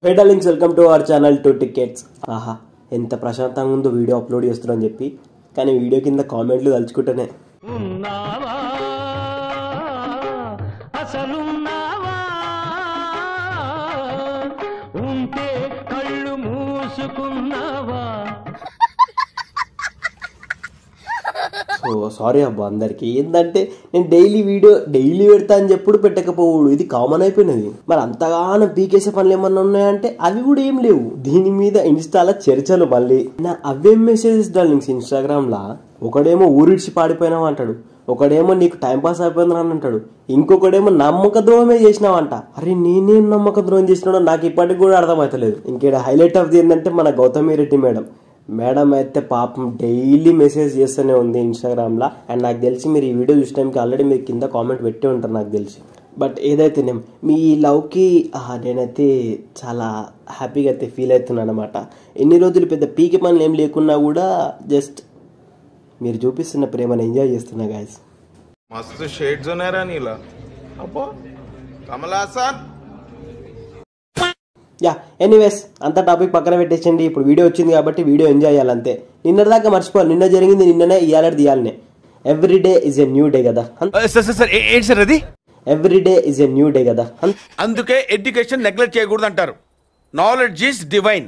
hey darlings welcome to our channel two tickets ఆహా ఎంత ప్రశాంతంగా ఉందో వీడియో అప్లోడ్ చేస్తున్నారని చెప్పి కానీ వీడియో కింద కామెంట్లు తలుచుకుంటేనే ఉన్నావా అసలున్నావా ఉంటే కళ్ళు మూసుకున్నావా సో సారీ అబ్బా అందరికి ఏంటంటే నేను డైలీ వీడియో డైలీ పెడతా అని చెప్పుడు పెట్టకపోవుడు ఇది కామన్ అయిపోయినది మరి అంతగానో పీకేసే పనులు ఏమన్నా ఉన్నాయంటే అవి కూడా ఏం లేవు దీని మీద ఇన్స్టాలో చర్చలు మళ్ళీ నా అవేం మెసేజెస్ డార్లింగ్స్ ఇన్స్టాగ్రామ్ లా ఒకడేమో ఊరిడిచి పాడిపోయినావు అంటాడు ఒకడేమో నీకు టైం పాస్ అయిపోయింది అని అంటాడు ఇంకొకడేమో నమ్మక ద్రోహమే చేసినావంట అరే నేనేం నమ్మక ద్రోహం చేసినాడో నాకు ఇప్పటికి కూడా అర్థమవుతలేదు ఇంకేడ హైలైట్ ఆఫ్ ది ఏంటంటే మన గౌతమి రెడ్డి మేడం మేడం అయితే పాపం డైలీ మెసేజ్ చేస్తూనే ఉంది ఇన్స్టాగ్రామ్లో అండ్ నాకు తెలిసి మీరు ఈ వీడియో చూసిన టైంకి ఆల్రెడీ మీరు కింద కామెంట్ పెట్టే ఉంటారు నాకు తెలిసి బట్ ఏదైతే నేను మీ లవ్కి ఆహా, నేనైతే చాలా హ్యాపీగా అయితే ఫీల్ అవుతున్నాను అనమాట ఎన్ని రోజులు పెద్ద పీకి పనులు ఏం లేకున్నా కూడా జస్ట్ మీరు చూపిస్తున్న ప్రేమను ఎంజాయ్ చేస్తున్నా గాయస్ मस्त शेड जो नाही राणीला अप्पा कमला असा యా ఎనీవేస్ అంత టాపిక్ పక్కన పెట్టేసండి ఇప్పుడు వీడియో వచ్చింది కాబట్టి వీడియో ఎంజాయ్ చేయాలంతే నిన్నటిదాకా మర్చిపోవాలి నిన్న జరిగింది నిన్ననే ఇయాలే తీయాలనే every day is a new day కదా సార్ సార్ సార్ ఏ- ఏంటి సార్ అది every day is a new day కదా అన్- అందుకే ఎడ్యుకేషన్ నెగ్లెక్ట్ చేయకూడదు అంటారు నాలెడ్జ్ ఈస్ డివైన్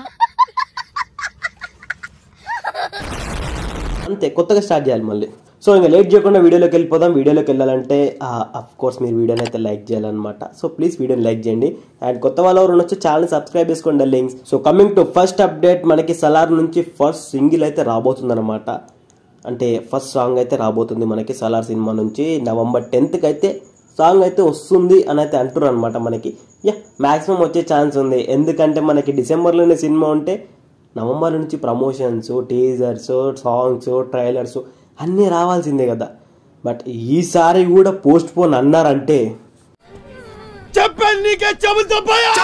అంతే కొత్తగా స్టార్ట్ చేయాలి మళ్ళీ సో ఇంకా లేట్ చేయకుండా వీడియోలోకి వెళ్ళిపోదాం వీడియోలోకి వెళ్ళాలంటే అఫ్ కోర్స్ మీరు వీడియోని అయితే లైక్ చేయాలన్నమాట సో ప్లీజ్ వీడియోని లైక్ చేయండి అండ్ కొత్త వాళ్ళు ఎవరు వచ్చి ఛానల్ సబ్స్క్రైబ్ చేసుకోండి links so coming to first update మనకి సలార్ నుంచి ఫస్ట్ సింగిల్ అయితే రాబోతుంది అనమాట అంటే ఫస్ట్ సాంగ్ అయితే రాబోతుంది మనకి సలార్ సినిమా నుంచి నవంబర్ టెన్త్కి అయితే సాంగ్ అయితే వస్తుంది అని అయితే అంటున్నారు అనమాట మనకి యా మ్యాక్సిమం వచ్చే ఛాన్స్ ఉంది ఎందుకంటే మనకి డిసెంబర్లోనే సినిమా ఉంటే నవంబర్ నుంచి ప్రమోషన్స్ టీజర్స్ సాంగ్స్ ట్రైలర్స్ అన్నీ రావాల్సిందే కదా బట్ ఈసారి కూడా పోస్ట్ పోన్ అన్నారంటే చెప్పాను నీకే చెబుతా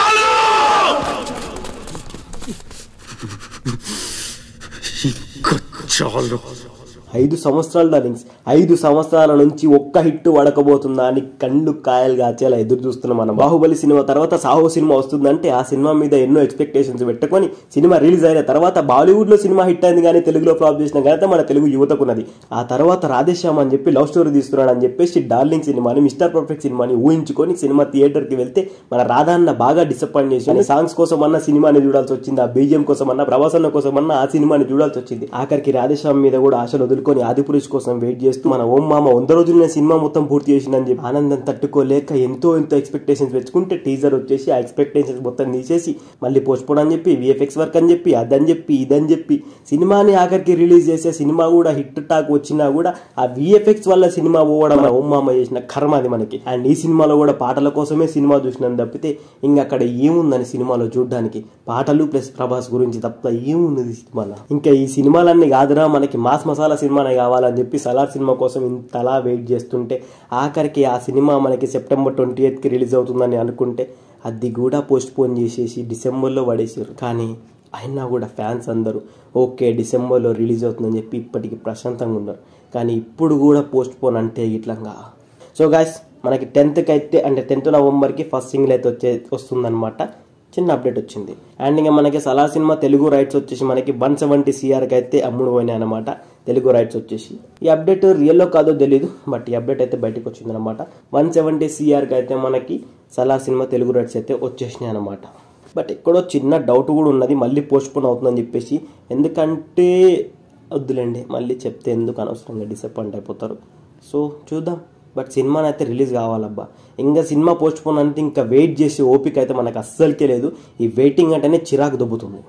ఐదు సంవత్సరాలు డార్లింగ్స్ ఐదు సంవత్సరాల నుంచి ఒక్క హిట్ వడకబోతుందా అని కళ్ళు కాయలు కాచేలా ఎదురు చూస్తున్నాం మనం బాహుబలి సినిమా తర్వాత సాహో సినిమా వస్తుందంటే ఆ సినిమా మీద ఎన్నో ఎక్స్పెక్టేషన్స్ పెట్టుకొని సినిమా రిలీజ్ అయిన తర్వాత బాలీవుడ్ లో సినిమా హిట్ అయింది కానీ తెలుగులో ఫ్లాప్ చేసిన ఘనత మన తెలుగు యువతకున్నది ఆ తర్వాత రాధేశ్యామ్ అని చెప్పి లవ్ స్టోరీ తీస్తున్నాడు అని చెప్పేసి డార్లింగ్ సినిమాని మిస్టర్ పర్ఫెక్ట్ సినిమాని ఊహించుకొని సినిమా థియేటర్ కి వెళ్తే మన రాధాన్న బాగా డిసప్పాయింట్ చేసి సాంగ్స్ కోసం అన్న సినిమాని చూడాల్సి వచ్చింది ఆ బీజిఎం కోసం అన్న ప్రభాసన్న కోసం అన్న ఆ సినిమాని చూడాల్సి వచ్చింది ఆఖరికి రాధేశ్యామ్ మీద కూడా ఆశలు వదులుకొని ఆదిపురుష్ కోసం వెయిట్ చేస్తూ మన ఓం మామ వంద రోజులు సినిమా మొత్తం పూర్తి చేసిందని చెప్పి ఆనందం తట్టుకోలేక ఎంతో ఎంతో ఎక్స్పెక్టేషన్స్ పెంచుకుంటే టీజర్ వచ్చేసి ఆ ఎక్స్పెక్టేషన్స్ మొత్తం తీసేసి మళ్ళీ పోస్ట్పోన్ అని చెప్పి విఎఫ్ఎక్స్ వర్క్ అని చెప్పి అదని చెప్పి ఇదని చెప్పి సినిమాని ఆఖరికి రిలీజ్ చేసే సినిమా కూడా హిట్ టాక్ వచ్చినా కూడా ఆ విఎఫ్ఎక్స్ వల్ల సినిమా పోవడం మన ఓం మామ చేసిన కర్మ అది మనకి అండ్ ఈ సినిమాలో కూడా పాటల కోసమే సినిమా చూసినాను తప్పితే ఇంకా అక్కడ ఏముందని సినిమాలో చూడడానికి పాటలు ప్లస్ ప్రభాస్ గురించి తప్ప ఏమున్నది సినిమాలో ఇంకా ఈ సినిమాలన్నీ కాదురా మనకి మాస్ మసాలా సినిమానే కావాలని చెప్పి సలార్ సినిమా కోసం ఇంతలా వెయిట్ చేస్తుంటే ఆఖరికి ఆ సినిమా మనకి సెప్టెంబర్ ట్వంటీ ఎయిత్కి రిలీజ్ అవుతుందని అనుకుంటే అది కూడా పోస్ట్ పోన్ చేసేసి డిసెంబర్లో పడేసారు కానీ అయినా కూడా ఫ్యాన్స్ అందరూ ఓకే డిసెంబర్లో రిలీజ్ అవుతుందని చెప్పి ఇప్పటికి ప్రశాంతంగా ఉన్నారు కానీ ఇప్పుడు కూడా పోస్ట్ పోన్ అంటే ఇట్లంగా సో గాయస్ మనకి టెన్త్కి అయితే అంటే టెన్త్ నవంబర్కి ఫస్ట్ సింగిల్ అయితే వచ్చే వస్తుందన్నమాట చిన్న అప్డేట్ వచ్చింది అండ్ ఇంకా మనకి సలా సినిమా తెలుగు రైట్స్ వచ్చేసి మనకి వన్ సెవెంటీ సిఆర్కి అయితే అమ్ముడు పోయినాయి అనమాట తెలుగు రైట్స్ వచ్చేసి ఈ అప్డేట్ రియల్లో కాదో తెలియదు బట్ ఈ అప్డేట్ అయితే బయటకు వచ్చింది అనమాట వన్ సెవెంటీ సిఆర్కి అయితే మనకి సలా సినిమా తెలుగు రైట్స్ అయితే వచ్చేసినాయి అనమాట బట్ ఎక్కడో చిన్న డౌట్ కూడా ఉన్నది మళ్ళీ పోస్ట్పోన్ అవుతుందని చెప్పేసి ఎందుకంటే వద్దులేండి మళ్ళీ చెప్తే ఎందుకు అనవసరంగా డిసప్పాయింట్ అయిపోతారు సో చూద్దాం బట్ సినిమాని అయితే రిలీజ్ కావాలబ్బా ఇంకా సినిమా పోస్ట్ పోన్ అంటే ఇంకా వెయిట్ చేసే ఓపిక అయితే మనకు అస్సలకే లేదు ఈ వెయిటింగ్ అంటేనే చిరాకు దొబ్బుతుంది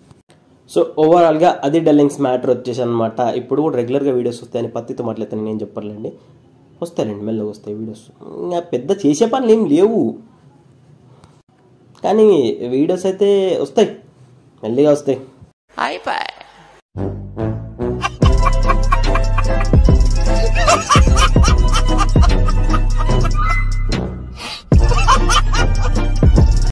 సో ఓవరాల్గా అది డల్లింగ్స్ మ్యాటర్ వచ్చేసి అనమాట ఇప్పుడు కూడా రెగ్యులర్గా వీడియోస్ వస్తాయని పత్తితో మాట్లాడతాను నేను చెప్పర్లేండి వస్తాయండి మెల్లగా వస్తాయి వీడియోస్ ఇంకా పెద్ద చేసే పనులు ఏం లేవు కానీ వీడియోస్ అయితే వస్తాయి మెల్లిగా వస్తాయి అయిపోయి